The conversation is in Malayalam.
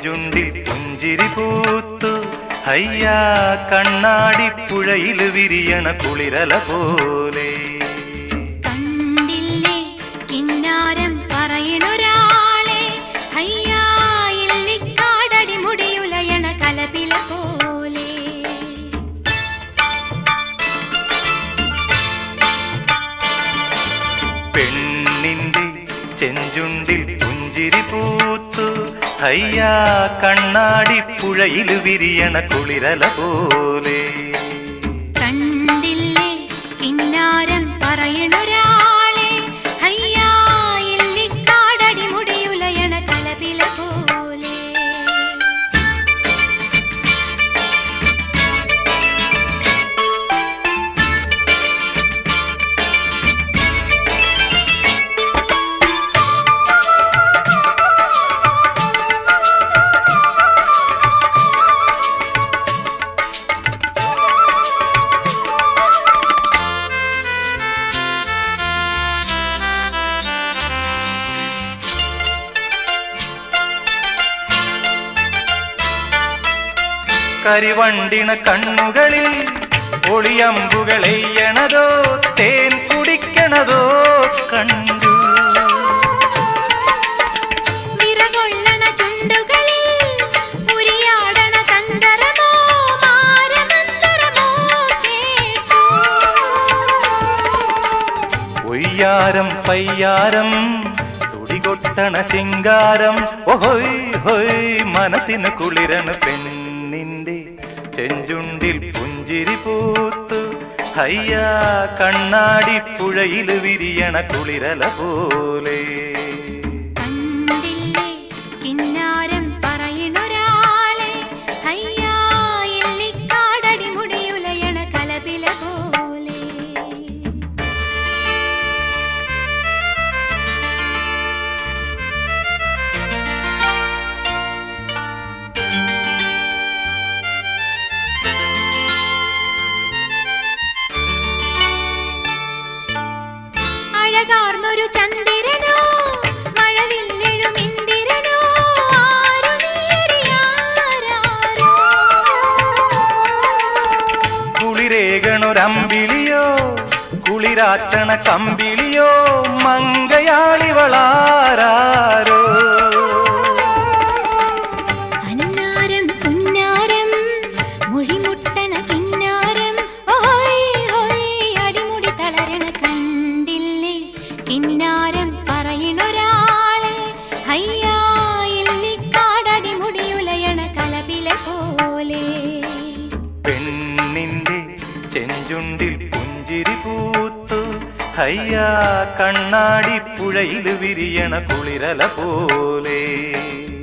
ചെഞ്ചുണ്ടിൽ പുഞ്ചിരി പൂത്തു ഹയ്യാ കണ്ണാടി പുഴയിൽ വിരിയണ കുളിരല പോലെ കണ്ടില്ലേ കിന്നാരം പറയണൊരാളെ അയ്യാ ഇല്ലിക്കാടടി മുടിയുലയണ കലപില പോലെ പെണ്ണിന്റെ ചെഞ്ചുണ്ടിൽ പുഞ്ചിരി പൂത്തു ഹയ്യാ കണ്ണാടി പുഴയിൽ വിരിയണ കുളിരല പോലെ കണ്ടില്ലേ കിന്നാരം പറയണൊരാളെ അയ്യാ ഇല്ലിക്കാടടി മുടിയുലയണ കലപില പോലെ കരിവണ്ടിണ കണ്ണുകളിൽ ഒളിയമ്പുകൾ എയ്യണതോ തേൻ കുടിക്കണതോ കണ്ടു വിറകൊള്ളണ ചുണ്ടുകളിൽ ഉരിയാടണ തന്തരമോ മാരമന്തരമോ കേട്ടു ഒയ്യാരം പയ്യാരം തുടികൊട്ടണ ശിങ്കാരം ഓഹോയ് ഹോയ് മനസ്സിന് കുളിരന് പെണ്ണിന്റെ ചെഞ്ചുണ്ടിൽ പുഞ്ചിരി പൂത്തു ഹയ്യാ കണ്ണാടി പുഴയിൽ വിരിയണ കുളിരല പോലെ കണ്ടില്ലേ കിന്നാരം പറയണൊരാളെ അയ്യാ ഇല്ലിക്കാടടി മുടിയുലയണ കലപില പോലെ അഴകാർന്നൊരു ചന്ദ്രനോ മഴവില്ലെഴും ഇന്ദിരനോ ആരു നീയറിയാരാരോ കുളിരേകണൊരമ്പിളിയോ കുളിരാറ്റണ കമ്പിളിയോ മങ്കയാളിവളാരോ അന്നാരം പുന്നാരം മൊഴിമുട്ടണ കിന്നാരം ഓയ് ഓയ് അടിമുടി തളരണ കണ്ടില്ലേ കിന്നാരം പറയണൊരാളെ ഹയ്യാ ഇല്ലിക്കാടടി മുടിയുലയണ കലപില പോലെ പെണ്ണിന്റെ ചെഞ്ചുണ്ടിൽ പുഞ്ചിരി പൂത്തു ഹയ്യാ കണ്ണാടി പുഴയിൽ വിരിയണ കുളിരല പോലെ